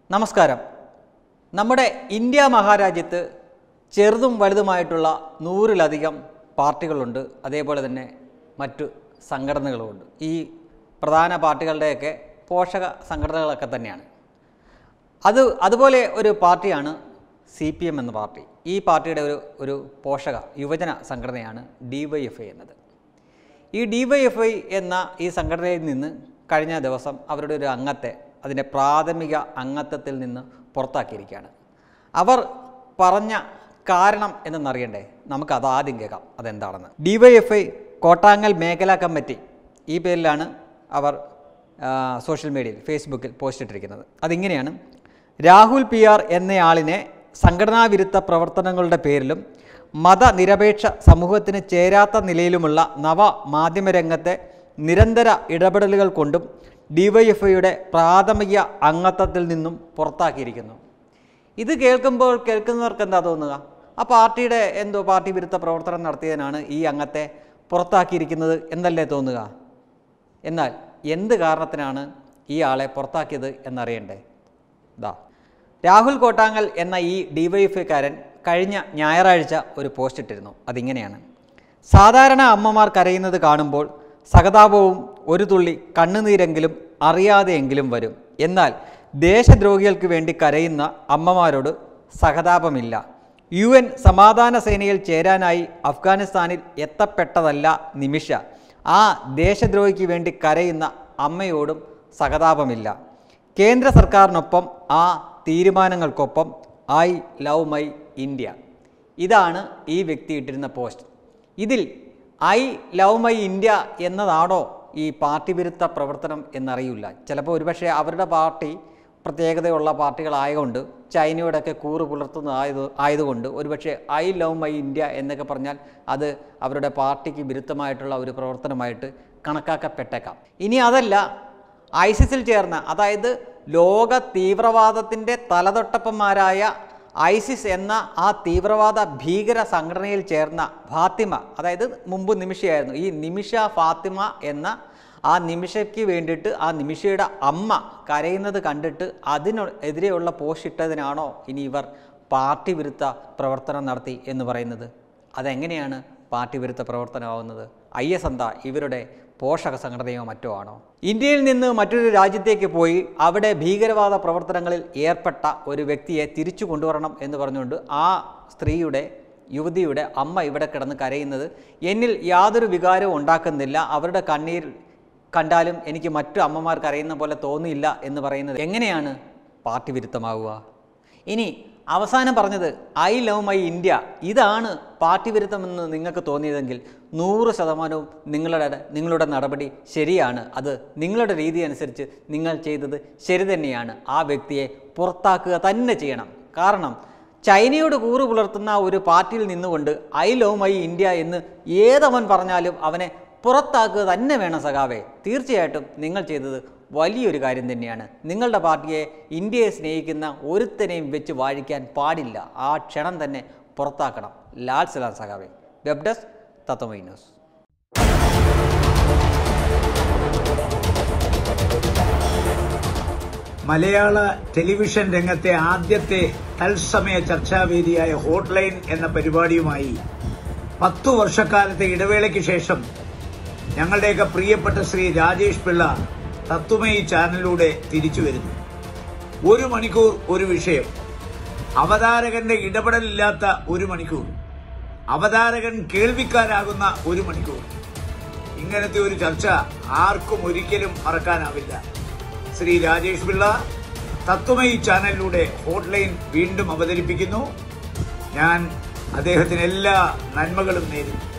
നമസ്കാരം നമ്മുടെ ഇന്ത്യ മഹാരാജ്യത്ത് ചെറുതും വലുതുമായിട്ടുള്ള നൂറിലധികം പാർട്ടികളുണ്ട് അതേപോലെ തന്നെ മറ്റു സംഘടനകളുമുണ്ട് ഈ പ്രധാന പാർട്ടികളുടെയൊക്കെ പോഷക സംഘടനകളൊക്കെ തന്നെയാണ് അത് അതുപോലെ ഒരു പാർട്ടിയാണ് സി പി എം എന്ന പാർട്ടി ഈ പാർട്ടിയുടെ ഒരു ഒരു പോഷക യുവജന സംഘടനയാണ് ഡി വൈ എഫ് ഐ എന്നത് ഈ ഡി വൈ എഫ് ഐ എന്ന ഈ സംഘടനയിൽ നിന്ന് കഴിഞ്ഞ ദിവസം അവരുടെ ഒരു അംഗത്തെ അതിൻ്റെ പ്രാഥമിക അംഗത്വത്തിൽ നിന്ന് പുറത്താക്കിയിരിക്കുകയാണ് അവർ പറഞ്ഞ കാരണം എന്തെന്നറിയണ്ടേ നമുക്ക് അത് ആദ്യം കേൾക്കാം അതെന്താണെന്ന് D Y F I Kottangal മേഖലാ കമ്മിറ്റി ഈ പേരിലാണ് അവർ ആ, സോഷ്യൽ മീഡിയയിൽ ഫേസ്ബുക്കിൽ പോസ്റ്റ് ഇട്ടിരിക്കുന്നത് അതിങ്ങനെയാണ് രാഹുൽ പി ആർ എന്നയാളിനെ സംഘടനാവിരുദ്ധ പ്രവർത്തനങ്ങളുടെ പേരിലും മതനിരപേക്ഷ സമൂഹത്തിന് ചേരാത്ത നിലയിലുമുള്ള നവ മാധ്യമരംഗത്തെ നിരന്തര ഇടപെടലുകൾ കൊണ്ടും ഡിവൈഎഫ്ഐയുടെ പ്രാഥമിക അംഗത്വത്തിൽ നിന്നും പുറത്താക്കിയിരിക്കുന്നു ഇത് കേൾക്കുമ്പോൾ കേൾക്കുന്നവർക്ക് എന്താ തോന്നുക ആ പാർട്ടിയുടെ എന്തോ പാർട്ടി വിരുദ്ധ പ്രവർത്തനം നടത്തിയതിനാണ് ഈ അംഗത്തെ പുറത്താക്കിയിരിക്കുന്നത് എന്നല്ലേ തോന്നുക എന്നാൽ എന്ത് കാരണത്തിനാണ് ഈ ആളെ പുറത്താക്കിയത് എന്നറിയണ്ടേ ദാ രാഹുൽ കോട്ടാങ്ങൽ എന്ന ഈ ഡിവൈഎഫ്ഐക്കാരൻ കഴിഞ്ഞ ഞായറാഴ്ച ഒരു പോസ്റ്റ് ഇട്ടിരുന്നു അതിങ്ങനെയാണ് സാധാരണ അമ്മമാർ കരയുന്നത് കാണുമ്പോൾ സഹതാപവും ഒരു തുള്ളി കണ്ണുനീരെങ്കിലും അറിയാതെയെങ്കിലും വരും എന്നാൽ ദേശദ്രോഹികൾക്ക് വേണ്ടി കരയുന്ന അമ്മമാരോട് സഹതാപമില്ല യു എൻ സമാധാന സേനയിൽ ചേരാനായി അഫ്ഗാനിസ്ഥാനിൽ എത്തപ്പെട്ടതല്ല നിമിഷ ആ ദേശദ്രോഹിക്ക് വേണ്ടി കരയുന്ന അമ്മയോടും സഹതാപമില്ല കേന്ദ്ര സർക്കാരിനൊപ്പം ആ തീരുമാനങ്ങൾക്കൊപ്പം ഐ ലവ് മൈ ഇന്ത്യ ഇതാണ് ഈ വ്യക്തി ഇട്ടിരുന്ന പോസ്റ്റ് ഇതിൽ ഐ ലവ് മൈ ഇന്ത്യ എന്നതാണോ ഈ പാർട്ടി വിരുദ്ധ പ്രവർത്തനം എന്നറിയില്ല ചിലപ്പോൾ ഒരുപക്ഷെ അവരുടെ പാർട്ടി പ്രത്യേകതയുള്ള പാർട്ടികളായതുകൊണ്ട് ചൈനയോടൊക്കെ കൂറ് പുലർത്തുന്നതായത് ആയതുകൊണ്ട് ഒരുപക്ഷെ ഐ ലവ് മൈ ഇന്ത്യ എന്നൊക്കെ പറഞ്ഞാൽ അത് അവരുടെ പാർട്ടിക്ക് വിരുദ്ധമായിട്ടുള്ള ഒരു പ്രവർത്തനമായിട്ട് കണക്കാക്കപ്പെട്ടേക്കാം ഇനി അതല്ല ഐസിസിൽ ചേർന്ന അതായത് ലോക തീവ്രവാദത്തിൻ്റെ തലതൊട്ടപ്പന്മാരായ ഐസിസ് എന്ന ആ തീവ്രവാദ ഭീകര സംഘടനയിൽ ചേർന്ന ഫാത്തിമ അതായത് മുമ്പ് നിമിഷയായിരുന്നു ഈ നിമിഷ ഫാത്തിമ എന്ന ആ നിമിഷയ്ക്ക് വേണ്ടിയിട്ട് ആ നിമിഷയുടെ അമ്മ കരയുന്നത് കണ്ടിട്ട് അതിന് എതിരെയുള്ള പോസ്റ്റ് ഇട്ടതിനാണോ ഇനി ഇവർ പാർട്ടി വിരുദ്ധ പ്രവർത്തനം നടത്തി എന്ന് പറയുന്നത് അതെങ്ങനെയാണ് പാർട്ടി വിരുദ്ധ പ്രവർത്തനമാവുന്നത് ഐ എസ് എന്താ ഇവരുടെ പോഷക സംഘടനയോ മറ്റോ ആണോ ഇന്ത്യയിൽ നിന്ന് മറ്റൊരു രാജ്യത്തേക്ക് പോയി അവിടെ ഭീകരവാദ പ്രവർത്തനങ്ങളിൽ ഏർപ്പെട്ട ഒരു വ്യക്തിയെ തിരിച്ചു കൊണ്ടുവരണം എന്ന് പറഞ്ഞുകൊണ്ട് ആ സ്ത്രീയുടെ യുവതിയുടെ അമ്മ ഇവിടെ കിടന്ന് കരയുന്നത് എന്നിൽ യാതൊരു വികാരവും ഉണ്ടാക്കുന്നില്ല അവരുടെ കണ്ണീർ കണ്ടാലും എനിക്ക് മറ്റു അമ്മമാർ കരയുന്ന പോലെ തോന്നിയില്ല എന്ന് പറയുന്നത് എങ്ങനെയാണ് പാർട്ടി വിരുദ്ധമാവുക ഇനി അവസാനം പറഞ്ഞത് ഐ ലവ് മൈ ഇന്ത്യ ഇതാണ് പാർട്ടി വിരുദ്ധമെന്ന് നിങ്ങൾക്ക് തോന്നിയതെങ്കിൽ നൂറ് ശതമാനവും നിങ്ങളുടെ നിങ്ങളുടെ നടപടി ശരിയാണ് അത് നിങ്ങളുടെ രീതി അനുസരിച്ച് നിങ്ങൾ ചെയ്തത് ശരി തന്നെയാണ് ആ വ്യക്തിയെ പുറത്താക്കുക തന്നെ ചെയ്യണം കാരണം ചൈനയോട് കൂറ് പുലർത്തുന്ന ഒരു പാർട്ടിയിൽ നിന്നുകൊണ്ട് ഐ ലവ് മൈ ഇന്ത്യ എന്ന് ഏതവൻ പറഞ്ഞാലും അവനെ പുറത്താക്കുക തന്നെ വേണം സഖാവേ തീർച്ചയായിട്ടും നിങ്ങൾ ചെയ്തത് വലിയൊരു കാര്യം തന്നെയാണ് നിങ്ങളുടെ പാർട്ടിയെ ഇന്ത്യയെ സ്നേഹിക്കുന്ന ഒരുത്തനെയും വെച്ച് വാഴിക്കാൻ പാടില്ല ആ ക്ഷണം തന്നെ പുറത്താക്കണം ലാൽ സലാം സഖാവേ വെബ് ഡെസ്ക് തത്വമൈ ന്യൂസ് മലയാള ടെലിവിഷൻ രംഗത്തെ ആദ്യത്തെ തത്സമയ ചർച്ചാവേദിയായ ഹോട്ട്ലൈൻ എന്ന പരിപാടിയുമായി പത്തു വർഷക്കാലത്തെ ഇടവേളയ്ക്ക് ശേഷം ഞങ്ങളുടെയൊക്കെ പ്രിയപ്പെട്ട ശ്രീ രാജേഷ് പിള്ള തത്വമയി ചാനലിലൂടെ തിരിച്ചു വരുന്നു ഒരു മണിക്കൂർ ഒരു വിഷയം അവതാരകന്റെ ഇടപെടലില്ലാത്ത ഒരു മണിക്കൂർ അവതാരകൻ കേൾവിക്കാരാകുന്ന ഒരു മണിക്കൂർ ഇങ്ങനത്തെ ഒരു ചർച്ച ആർക്കും ഒരിക്കലും മറക്കാനാവില്ല ശ്രീ രാജേഷ് പിള്ള തത്വമയി ചാനലിലൂടെ ഹോട്ട്ലൈൻ വീണ്ടും അവതരിപ്പിക്കുന്നു ഞാൻ അദ്ദേഹത്തിന് എല്ലാ നന്മകളും നേരുന്നു